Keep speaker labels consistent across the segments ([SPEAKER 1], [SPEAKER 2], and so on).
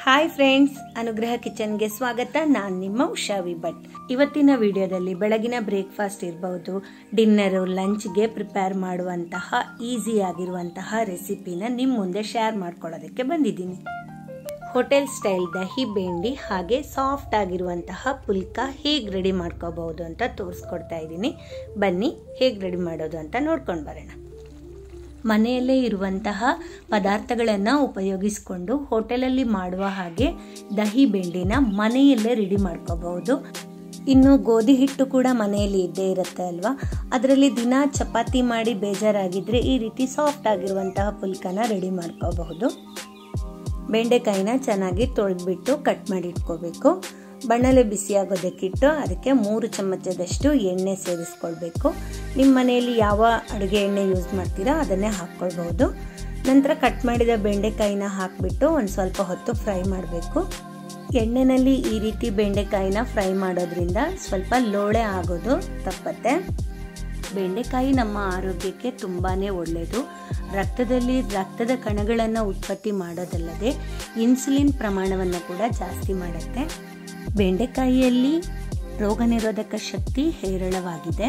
[SPEAKER 1] hi friends ಅನುಗ್ರಹ ಕಿಚನ್ಗೆ ಸ್ವಾಗತ ನಾನು ನಿಮ್ಮ ಉಷಾ ವಿ ಭಟ್ ಇವತ್ತಿನ ವಿಡಿಯೋದಲ್ಲಿ ಬೆಳಗಿನ ಬ್ರೇಕ್ಫಾಸ್ಟ್ ಇರಬಹುದು ಡಿನ್ನರು ಲಂಚ್ಗೆ ಪ್ರಿಪೇರ್ ಮಾಡುವಂತಹ ಈಸಿ ಆಗಿರುವಂತಹ ರೆಸಿಪಿನ ನಿಮ್ಮ ಮುಂದೆ ಶೇರ್ ಮಾಡ್ಕೊಳ್ಳೋದಕ್ಕೆ ಬಂದಿದ್ದೀನಿ ಹೋಟೆಲ್ ಸ್ಟೈಲ್ ದಹಿ ಬೇಂಡಿ ಹಾಗೆ ಸಾಫ್ಟ್ ಆಗಿರುವಂತಹ ಪುಲ್ಕ ಹೇಗೆ ರೆಡಿ ಮಾಡ್ಕೋಬಹುದು ಅಂತ ತೋರಿಸ್ಕೊಡ್ತಾ ಇದ್ದೀನಿ ಬನ್ನಿ ಹೇಗೆ ರೆಡಿ ಮಾಡೋದು ಅಂತ ನೋಡ್ಕೊಂಡು ಬರೋಣ ಮನೆಯಲ್ಲೇ ಇರುವಂತಹ ಪದಾರ್ಥಗಳನ್ನು ಉಪಯೋಗಿಸಿಕೊಂಡು ಹೋಟೆಲಲ್ಲಿ ಮಾಡುವ ಹಾಗೆ ದಹಿ ಬೆಂಡಿನ ಮನೆಯಲ್ಲೇ ರೆಡಿ ಮಾಡ್ಕೋಬಹುದು ಇನ್ನು ಗೋಧಿ ಹಿಟ್ಟು ಕೂಡ ಮನೆಯಲ್ಲಿ ಇದ್ದೇ ಇರುತ್ತೆ ಅಲ್ವಾ ಅದರಲ್ಲಿ ದಿನ ಚಪಾತಿ ಮಾಡಿ ಬೇಜಾರಾಗಿದ್ರೆ ಈ ರೀತಿ ಸಾಫ್ಟ್ ಆಗಿರುವಂತಹ ಪುಲ್ಕನ ರೆಡಿ ಮಾಡ್ಕೋಬಹುದು ಬೆಂಡೆಕಾಯಿನ ಚೆನ್ನಾಗಿ ತೊಳೆದ್ಬಿಟ್ಟು ಕಟ್ ಮಾಡಿ ಇಟ್ಕೋಬೇಕು ಬಣ್ಣಲೆ ಬಿಸಿಯಾಗೋದಕ್ಕಿಟ್ಟು ಅದಕ್ಕೆ ಮೂರು ಚಮಚದಷ್ಟು ಎಣ್ಣೆ ಸೇರಿಸ್ಕೊಳ್ಬೇಕು ನಿಮ್ಮ ಮನೆಯಲ್ಲಿ ಯಾವ ಅಡುಗೆ ಎಣ್ಣೆ ಯೂಸ್ ಮಾಡ್ತೀರಾ ಅದನ್ನೇ ಹಾಕ್ಕೊಳ್ಬಹುದು ನಂತರ ಕಟ್ ಮಾಡಿದ ಬೆಂಡೆಕಾಯಿನ ಹಾಕಿಬಿಟ್ಟು ಒಂದು ಸ್ವಲ್ಪ ಹೊತ್ತು ಫ್ರೈ ಮಾಡಬೇಕು ಎಣ್ಣೆನಲ್ಲಿ ಈ ರೀತಿ ಬೆಂಡೆಕಾಯಿನ ಫ್ರೈ ಮಾಡೋದ್ರಿಂದ ಸ್ವಲ್ಪ ಲೋಳೆ ಆಗೋದು ತಪ್ಪತ್ತೆ ಬೆಂಡೆಕಾಯಿ ನಮ್ಮ ಆರೋಗ್ಯಕ್ಕೆ ತುಂಬಾ ಒಳ್ಳೆಯದು ರಕ್ತದಲ್ಲಿ ರಕ್ತದ ಕಣಗಳನ್ನು ಉತ್ಪತ್ತಿ ಮಾಡೋದಲ್ಲದೆ ಇನ್ಸುಲಿನ್ ಪ್ರಮಾಣವನ್ನು ಕೂಡ ಜಾಸ್ತಿ ಮಾಡುತ್ತೆ ಬೆಂಡೆಕಾಯಿಯಲ್ಲಿ ರೋಗ ನಿರೋಧಕ ಶಕ್ತಿ ಹೇರಳವಾಗಿದೆ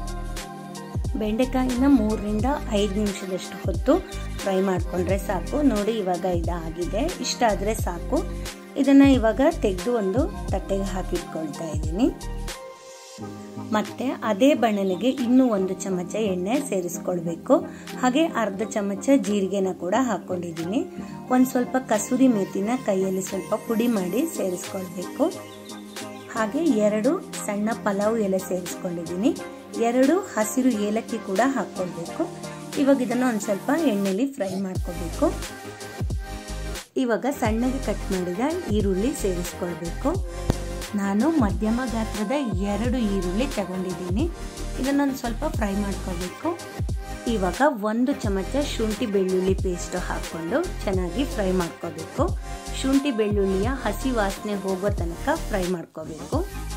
[SPEAKER 1] ಬೆಂಡೆಕಾಯಿನ ಮೂರರಿಂದ ಐದು ನಿಮಿಷದಷ್ಟು ಹೊತ್ತು ಫ್ರೈ ಮಾಡಿಕೊಂಡ್ರೆ ಸಾಕು ನೋಡಿ ಇವಾಗ ಇದಾಗಿದೆ ಇಷ್ಟ ಆದರೆ ಸಾಕು ಇದನ್ನು ಇವಾಗ ತೆಗೆದು ಒಂದು ತಟ್ಟೆಗೆ ಹಾಕಿಟ್ಕೊಳ್ತಾ ಇದ್ದೀನಿ ಮತ್ತೆ ಅದೇ ಬಣಲಿಗೆ ಇನ್ನೂ ಒಂದು ಚಮಚ ಎಣ್ಣೆ ಸೇರಿಸ್ಕೊಳ್ಬೇಕು ಹಾಗೆ ಅರ್ಧ ಚಮಚ ಜೀರಿಗೆನ ಕೂಡ ಹಾಕ್ಕೊಂಡಿದ್ದೀನಿ ಒಂದು ಸ್ವಲ್ಪ ಕಸೂರಿ ಮೇತಿನ ಕೈಯಲ್ಲಿ ಸ್ವಲ್ಪ ಪುಡಿ ಮಾಡಿ ಸೇರಿಸ್ಕೊಳ್ಬೇಕು ಹಾಗೆ ಎರಡು ಸಣ್ಣ ಪಲಾವ್ ಎಲೆ ಸೇರಿಸ್ಕೊಂಡಿದ್ದೀನಿ ಎರಡು ಹಸಿರು ಏಲಕ್ಕಿ ಕೂಡ ಹಾಕ್ಕೊಳ್ಬೇಕು ಇವಾಗ ಇದನ್ನು ಒಂದು ಸ್ವಲ್ಪ ಎಣ್ಣೆಲಿ ಫ್ರೈ ಮಾಡ್ಕೋಬೇಕು ಇವಾಗ ಸಣ್ಣಗೆ ಕಟ್ ಮಾಡಿದ ಈರುಳ್ಳಿ ಸೇರಿಸ್ಕೊಳ್ಬೇಕು ನಾನು ಮಧ್ಯಮ ಗಾತ್ರದ ಎರಡು ಈರುಳ್ಳಿ ತಗೊಂಡಿದ್ದೀನಿ ಇದನ್ನೊಂದು ಸ್ವಲ್ಪ ಫ್ರೈ ಮಾಡ್ಕೋಬೇಕು ಇವಾಗ ಒಂದು ಚಮಚ ಶುಂಠಿ ಬೆಳ್ಳುಳ್ಳಿ ಪೇಸ್ಟ್ ಹಾಕ್ಕೊಂಡು ಚೆನ್ನಾಗಿ ಫ್ರೈ ಮಾಡ್ಕೋಬೇಕು ಶುಂಠಿ ಬೆಳ್ಳುಳ್ಳಿಯ ಹಸಿ ವಾಸನೆ ಹೋಗೋ ತನಕ ಫ್ರೈ ಮಾಡ್ಕೋಬೇಕು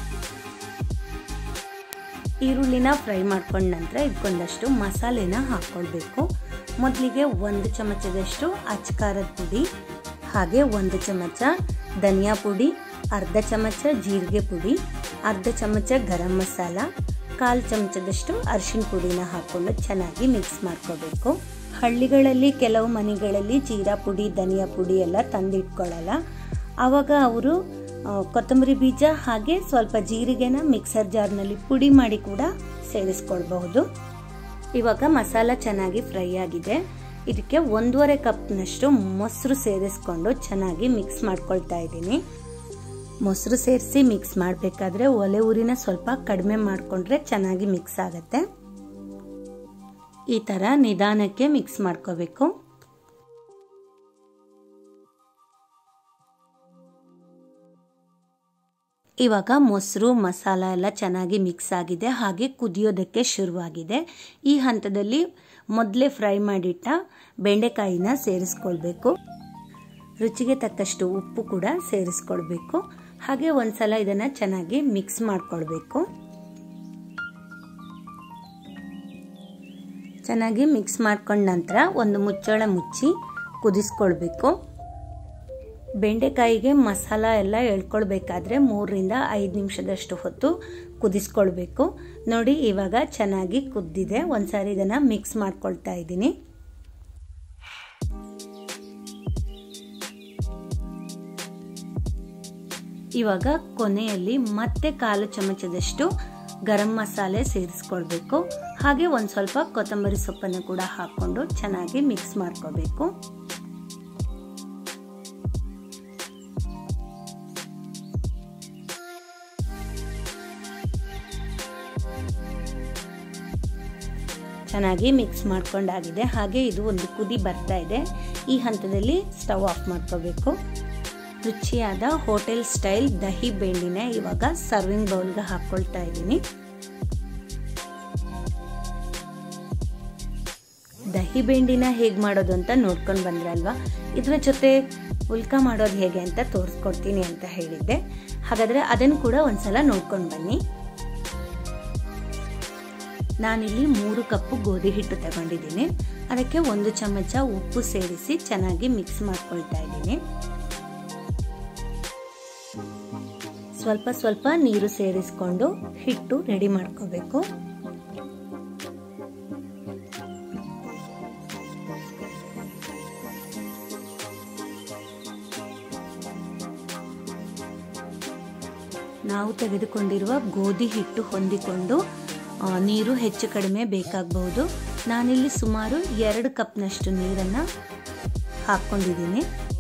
[SPEAKER 1] ಈರುಳ್ಳಿನ ಫ್ರೈ ಮಾಡ್ಕೊಂಡ ನಂತರ ಇದಕ್ಕೊಂದಷ್ಟು ಮಸಾಲೆನ ಹಾಕ್ಕೊಳ್ಬೇಕು ಮೊದಲಿಗೆ ಒಂದು ಚಮಚದಷ್ಟು ಅಚ್ಕಾರದ ಪುಡಿ ಹಾಗೆ ಒಂದು ಚಮಚ ಧನಿಯಾ ಪುಡಿ ಅರ್ಧ ಚಮಚ ಜೀರಿಗೆ ಪುಡಿ ಅರ್ಧ ಚಮಚ ಗರಂ ಮಸಾಲ ಕಾಲು ಚಮಚದಷ್ಟು ಅರಿಶಿನ ಪುಡಿನ ಹಾಕ್ಕೊಂಡು ಚೆನ್ನಾಗಿ ಮಿಕ್ಸ್ ಮಾಡ್ಕೋಬೇಕು ಹಳ್ಳಿಗಳಲ್ಲಿ ಕೆಲವು ಮನೆಗಳಲ್ಲಿ ಜೀರಾ ಪುಡಿ ಧನಿಯಾ ಪುಡಿ ಎಲ್ಲ ತಂದಿಟ್ಕೊಳ್ಳಲ್ಲ ಆವಾಗ ಅವರು ಕೊತ್ತಂಬರಿ ಬೀಜ ಹಾಗೆ ಸ್ವಲ್ಪ ಜೀರಿಗೆನ ಮಿಕ್ಸರ್ ಜಾರ್ನಲ್ಲಿ ಪುಡಿ ಮಾಡಿ ಕೂಡ ಸೇರಿಸ್ಕೊಳ್ಬಹುದು ಇವಾಗ ಮಸಾಲ ಚೆನ್ನಾಗಿ ಫ್ರೈ ಆಗಿದೆ ಇದಕ್ಕೆ ಒಂದೂವರೆ ಕಪ್ನಷ್ಟು ಮೊಸರು ಸೇರಿಸ್ಕೊಂಡು ಚೆನ್ನಾಗಿ ಮಿಕ್ಸ್ ಮಾಡ್ಕೊಳ್ತಾ ಇದ್ದೀನಿ ಮೊಸರು ಸೇರಿಸಿ ಮಿಕ್ಸ್ ಮಾಡಬೇಕಾದ್ರೆ ಒಲೆ ಊರಿನ ಸ್ವಲ್ಪ ಕಡಿಮೆ ಮಾಡಿಕೊಂಡ್ರೆ ಚೆನ್ನಾಗಿ ಮಿಕ್ಸ್ ಆಗುತ್ತೆ ಈ ಥರ ನಿಧಾನಕ್ಕೆ ಮಿಕ್ಸ್ ಮಾಡ್ಕೋಬೇಕು ಇವಾಗ ಮೊಸರು ಮಸಾಲ ಎಲ್ಲ ಚೆನ್ನಾಗಿ ಮಿಕ್ಸ್ ಆಗಿದೆ ಹಾಗೆ ಕುದಿಯೋದಕ್ಕೆ ಶುರುವಾಗಿದೆ ಈ ಹಂತದಲ್ಲಿ ಮೊದಲೇ ಫ್ರೈ ಮಾಡಿಟ್ಟ ಬೆಂಡೆಕಾಯಿನ ಸೇರಿಸ್ಕೊಳ್ಬೇಕು ರುಚಿಗೆ ತಕ್ಕಷ್ಟು ಉಪ್ಪು ಕೂಡ ಸೇರಿಸ್ಕೊಳ್ಬೇಕು ಹಾಗೆ ಒಂದ್ಸಲ ಇದನ್ನು ಚೆನ್ನಾಗಿ ಮಿಕ್ಸ್ ಮಾಡ್ಕೊಳ್ಬೇಕು ಚೆನ್ನಾಗಿ ಮಿಕ್ಸ್ ಮಾಡ್ಕೊಂಡ ನಂತರ ಒಂದು ಮುಚ್ಚಳ ಮುಚ್ಚಿ ಕುದಿಸ್ಕೊಳ್ಬೇಕು ಬೆಂಡೆಕಾಯಿಗೆ ಮಸಾಲ ಎಲ್ಲ ಎಳ್ಕೊಳ್ಬೇಕಾದ್ರೆ ಮೂರರಿಂದ ಐದು ನಿಮಿಷದಷ್ಟು ಹೊತ್ತು ಕುದಿಸ್ಕೊಳ್ಬೇಕು ನೋಡಿ ಇವಾಗ ಚೆನ್ನಾಗಿ ಕುದ್ದಿದೆ ಒಂದ್ಸಾರಿ ಇದನ್ನು ಮಿಕ್ಸ್ ಮಾಡ್ಕೊಳ್ತಾ ಇದ್ದೀನಿ ಇವಾಗ ಕೊನೆಯಲ್ಲಿ ಮತ್ತೆ ಕಾಲು ಚಮಚದಷ್ಟು ಗರಂ ಮಸಾಲೆ ಸೇರಿಸ್ಕೊಳ್ಬೇಕು ಹಾಗೆ ಒಂದು ಸ್ವಲ್ಪ ಕೊತ್ತಂಬರಿ ಸೊಪ್ಪನ್ನು ಕೂಡ ಹಾಕ್ಕೊಂಡು ಚೆನ್ನಾಗಿ ಮಿಕ್ಸ್ ಮಾಡ್ಕೋಬೇಕು ಚೆನ್ನಾಗಿ ಮಿಕ್ಸ್ ಮಾಡ್ಕೊಂಡಾಗಿದೆ ಹಾಗೆ ಇದು ಒಂದು ಕುದಿ ಬರ್ತಾ ಇದೆ ಈ ಹಂತದಲ್ಲಿ ಸ್ಟವ್ ಆಫ್ ಮಾಡ್ಕೋಬೇಕು ರುಚಿಯಾದ ಹೋಟೆಲ್ ಸ್ಟೈಲ್ ದಹಿ ಬೆಂಡಿನ ಇವಾಗ ಸರ್ವಿಂಗ್ ಬೌಲ್ಗೆ ಹಾಕ್ಕೊಳ್ತಾ ಇದ್ದೀನಿ ದಹಿ ಬೆಂಡಿನ ಹೇಗೆ ಮಾಡೋದು ಅಂತ ನೋಡ್ಕೊಂಡು ಬಂದ್ರಲ್ವಾ ಇದ್ರ ಜೊತೆ ಉಲ್ಕ ಮಾಡೋದು ಹೇಗೆ ಅಂತ ತೋರಿಸ್ಕೊಡ್ತೀನಿ ಅಂತ ಹೇಳಿದ್ದೆ ಹಾಗಾದರೆ ಅದನ್ನು ಕೂಡ ಒಂದ್ಸಲ ನೋಡ್ಕೊಂಡು ಬನ್ನಿ ನಾನಿಲ್ಲಿ ಮೂರು ಕಪ್ಪು ಗೋಧಿ ಹಿಟ್ಟು ತಗೊಂಡಿದ್ದೀನಿ ಅದಕ್ಕೆ ಒಂದು ಚಮಚ ಉಪ್ಪು ಸೇರಿಸಿ ಚೆನ್ನಾಗಿ ಮಿಕ್ಸ್ ಮಾಡ್ಕೊಳ್ತಾ ಇದ್ದೀನಿ ಸ್ವಲ್ಪ ಸ್ವಲ್ಪ ನೀರು ಸೇರಿಸ್ಕೊಂಡು ಹಿಟ್ಟು ರೆಡಿ ಮಾಡ್ಕೋಬೇಕು ನಾವು ತೆಗೆದುಕೊಂಡಿರುವ ಗೋಧಿ ಹಿಟ್ಟು ಹೊಂದಿಕೊಂಡು ನೀರು ಹೆಚ್ಚು ಕಡಿಮೆ ಬೇಕಾಗಬಹುದು ನಾನಿಲ್ಲಿ ಸುಮಾರು ಎರಡು ಕಪ್ನಷ್ಟು ನೀರನ್ನು ಹಾಕ್ಕೊಂಡಿದ್ದೀನಿ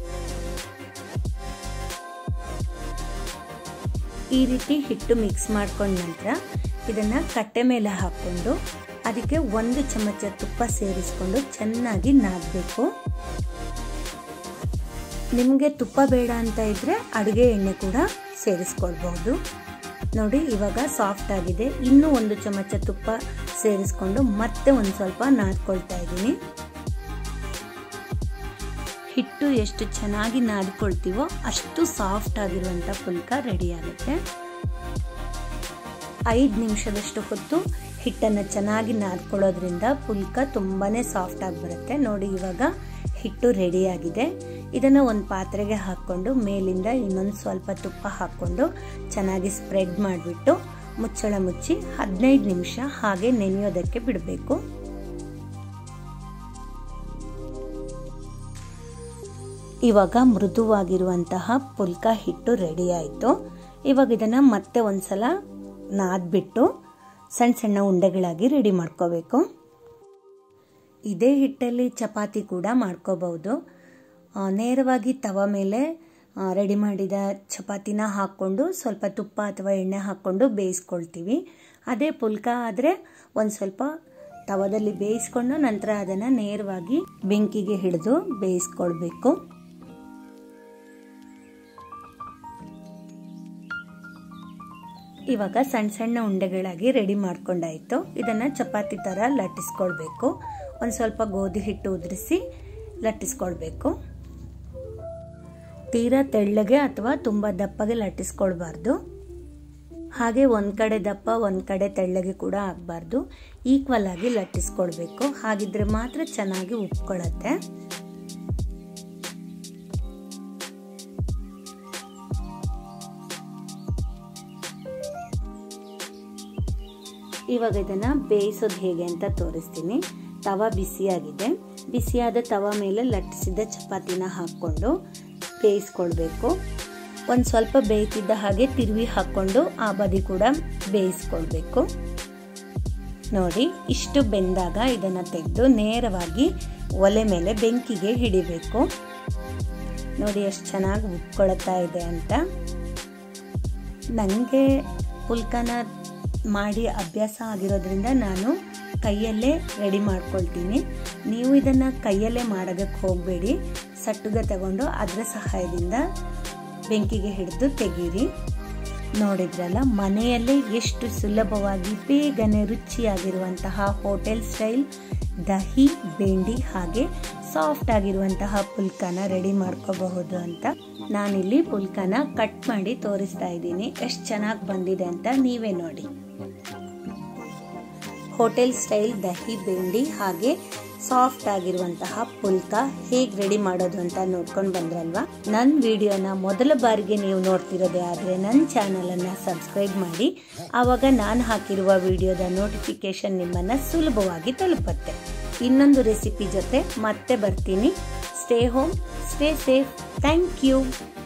[SPEAKER 1] ಈ ರೀತಿ ಹಿಟ್ಟು ಮಿಕ್ಸ್ ಮಾಡ್ಕೊಂಡ ನಂತರ ಇದನ್ನು ಕಟ್ಟೆ ಮೇಲೆ ಹಾಕ್ಕೊಂಡು ಅದಕ್ಕೆ ಒಂದು ಚಮಚ ತುಪ್ಪ ಸೇರಿಸ್ಕೊಂಡು ಚೆನ್ನಾಗಿ ನಾದಬೇಕು ನಿಮಗೆ ತುಪ್ಪ ಬೇಡ ಅಂತ ಇದ್ರೆ ಅಡುಗೆ ಎಣ್ಣೆ ಕೂಡ ಸೇರಿಸ್ಕೊಳ್ಬಹುದು ನೋಡಿ ಇವಾಗ ಸಾಫ್ಟ್ ಆಗಿದೆ ಇನ್ನೂ ಒಂದು ಚಮಚ ತುಪ್ಪ ಸೇರಿಸ್ಕೊಂಡು ಮತ್ತೆ ಒಂದು ಸ್ವಲ್ಪ ನಾದ್ಕೊಳ್ತಾ ಇದ್ದೀನಿ ಹಿಟ್ಟು ಎಷ್ಟು ಚೆನ್ನಾಗಿ ನಾದ್ಕೊಳ್ತೀವೋ ಅಷ್ಟು ಸಾಫ್ಟ್ ಆಗಿರುವಂಥ ಪುಲ್ಕ ರೆಡಿ ಆಗುತ್ತೆ ಐದು ನಿಮಿಷದಷ್ಟು ಹೊತ್ತು ಹಿಟ್ಟನ್ನು ಚೆನ್ನಾಗಿ ನಾದ್ಕೊಳ್ಳೋದ್ರಿಂದ ಪುಲ್ಕ ತುಂಬಾ ಸಾಫ್ಟ್ ಆಗಿ ಬರುತ್ತೆ ನೋಡಿ ಇವಾಗ ಹಿಟ್ಟು ರೆಡಿಯಾಗಿದೆ ಇದನ್ನು ಒಂದು ಪಾತ್ರೆಗೆ ಹಾಕ್ಕೊಂಡು ಮೇಲಿಂದ ಇನ್ನೊಂದು ಸ್ವಲ್ಪ ತುಪ್ಪ ಹಾಕ್ಕೊಂಡು ಚೆನ್ನಾಗಿ ಸ್ಪ್ರೆಡ್ ಮಾಡಿಬಿಟ್ಟು ಮುಚ್ಚಳ ಮುಚ್ಚಿ ಹದಿನೈದು ನಿಮಿಷ ಹಾಗೆ ನೆನೆಯೋದಕ್ಕೆ ಬಿಡಬೇಕು ಇವಾಗ ಮೃದುವಾಗಿರುವಂತಹ ಪುಲ್ಕ ಹಿಟ್ಟು ರೆಡಿ ಆಯಿತು ಇವಾಗ ಇದನ್ನು ಮತ್ತೆ ಒಂದ್ಸಲ ನಾದ್ಬಿಟ್ಟು ಸಣ್ಣ ಸಣ್ಣ ಉಂಡೆಗಳಾಗಿ ರೆಡಿ ಮಾಡ್ಕೋಬೇಕು ಇದೇ ಹಿಟ್ಟಲ್ಲಿ ಚಪಾತಿ ಕೂಡ ಮಾಡ್ಕೋಬಹುದು ನೇರವಾಗಿ ತವ ಮೇಲೆ ರೆಡಿ ಮಾಡಿದ ಚಪಾತಿನ ಹಾಕ್ಕೊಂಡು ಸ್ವಲ್ಪ ತುಪ್ಪ ಅಥವಾ ಎಣ್ಣೆ ಹಾಕ್ಕೊಂಡು ಬೇಯಿಸ್ಕೊಳ್ತೀವಿ ಅದೇ ಪುಲ್ಕ ಆದರೆ ಒಂದು ಸ್ವಲ್ಪ ತವದಲ್ಲಿ ಬೇಯಿಸ್ಕೊಂಡು ನಂತರ ಅದನ್ನು ನೇರವಾಗಿ ಬೆಂಕಿಗೆ ಹಿಡಿದು ಬೇಯಿಸ್ಕೊಳ್ಬೇಕು ಇವಾಗ ಸಣ್ಣ ಸಣ್ಣ ಉಂಡೆಗಳಾಗಿ ರೆಡಿ ಮಾಡ್ಕೊಂಡಾಯ್ತು ಇದನ್ನು ಚಪಾತಿ ಥರ ಲಟ್ಟಿಸ್ಕೊಳ್ಬೇಕು ಒಂದು ಸ್ವಲ್ಪ ಗೋಧಿ ಹಿಟ್ಟು ಉದುರಿಸಿ ಲಟ್ಟಿಸ್ಕೊಳ್ಬೇಕು ತೀರಾ ತೆಳ್ಳಗೆ ಅಥವಾ ತುಂಬ ದಪ್ಪಗೆ ಲಟ್ಟಿಸ್ಕೊಳ್ಬಾರ್ದು ಹಾಗೆ ಒಂದು ಕಡೆ ದಪ್ಪ ಒಂದು ಕಡೆ ತೆಳ್ಳಗೆ ಕೂಡ ಆಗಬಾರ್ದು ಈಕ್ವಲ್ ಆಗಿ ಲಟ್ಟಿಸ್ಕೊಳ್ಬೇಕು ಹಾಗಿದ್ರೆ ಮಾತ್ರ ಚೆನ್ನಾಗಿ ಉಪ್ಕೊಳ್ಳುತ್ತೆ ಇವಾಗ ಇದನ್ನು ಬೇಯಿಸೋದು ಹೇಗೆ ಅಂತ ತೋರಿಸ್ತೀನಿ ತವ ಬಿಸಿಯಾಗಿದೆ ಬಿಸಿಯಾದ ತವ ಮೇಲೆ ಲಟ್ಟಿಸಿದ ಚಪಾತಿನ ಹಾಕ್ಕೊಂಡು ಬೇಯಿಸ್ಕೊಳ್ಬೇಕು ಒಂದು ಸ್ವಲ್ಪ ಬೇಯ್ತಿದ್ದ ಹಾಗೆ ತಿರುವಿ ಹಾಕ್ಕೊಂಡು ಆ ಬದಿ ಕೂಡ ಬೇಯಿಸ್ಕೊಳ್ಬೇಕು ನೋಡಿ ಇಷ್ಟು ಬೆಂದಾಗ ಇದನ್ನು ತೆಗೆದು ನೇರವಾಗಿ ಒಲೆ ಮೇಲೆ ಬೆಂಕಿಗೆ ಹಿಡಿಬೇಕು ನೋಡಿ ಎಷ್ಟು ಚೆನ್ನಾಗಿ ಉಟ್ಕೊಳ್ತಾ ಇದೆ ಅಂತ ನನಗೆ ಪುಲ್ಕನ ಮಾಡಿ ಅಭ್ಯಾಸ ಆಗಿರೋದ್ರಿಂದ ನಾನು ಕೈಯಲ್ಲೇ ರೆಡಿ ಮಾಡ್ಕೊಳ್ತೀನಿ ನೀವು ಇದನ್ನು ಕೈಯಲ್ಲೇ ಮಾಡೋದಕ್ಕೆ ಹೋಗಬೇಡಿ ಸಟ್ಟುಗ ತಗೊಂಡು ಅದರ ಸಹಾಯದಿಂದ ಬೆಂಕಿಗೆ ಹಿಡಿದು ತೆಗೀರಿ ನೋಡಿದ್ರಲ್ಲ ಮನೆಯಲ್ಲೇ ಎಷ್ಟು ಸುಲಭವಾಗಿ ಬೇಗನೆ ರುಚಿಯಾಗಿರುವಂತಹ ಹೋಟೆಲ್ ಸ್ಟೈಲ್ ದಹಿ ಬೆಂಡಿ ಹಾಗೆ ಸಾಫ್ಟ್ ಆಗಿರುವಂತಹ ಪುಲ್ಕನ ರೆಡಿ ಮಾಡ್ಕೋಬಹುದು ಅಂತ ನಾನಿಲ್ಲಿ ಪುಲ್ಕನ ಕಟ್ ಮಾಡಿ ತೋರಿಸ್ತಾ ಇದ್ದೀನಿ ಎಷ್ಟು ಚೆನ್ನಾಗಿ ಬಂದಿದೆ ಅಂತ ನೀವೇ ನೋಡಿ ಹೋಟೆಲ್ ಸ್ಟೈಲ್ ದಹಿ ಬೆಂಡಿ ಹಾಗೆ ಸಾಫ್ಟ್ ಆಗಿರುವಂತಹ ಪುಲ್ಕ ಹೇಗೆ ರೆಡಿ ಮಾಡೋದು ಅಂತ ನೋಡ್ಕೊಂಡು ಬಂದ್ರಲ್ವಾ ನನ್ನ ವಿಡಿಯೋನ ಮೊದಲ ಬಾರಿಗೆ ನೀವು ನೋಡ್ತಿರೋದೇ ಆದರೆ ನನ್ನ ಚಾನಲನ್ನು ಸಬ್ಸ್ಕ್ರೈಬ್ ಮಾಡಿ ಆವಾಗ ನಾನು ಹಾಕಿರುವ ವಿಡಿಯೋದ ನೋಟಿಫಿಕೇಶನ್ ನಿಮ್ಮನ್ನು ಸುಲಭವಾಗಿ ತಲುಪುತ್ತೆ ಇನ್ನೊಂದು ರೆಸಿಪಿ ಜೊತೆ ಮತ್ತೆ ಬರ್ತೀನಿ stay home stay safe thank you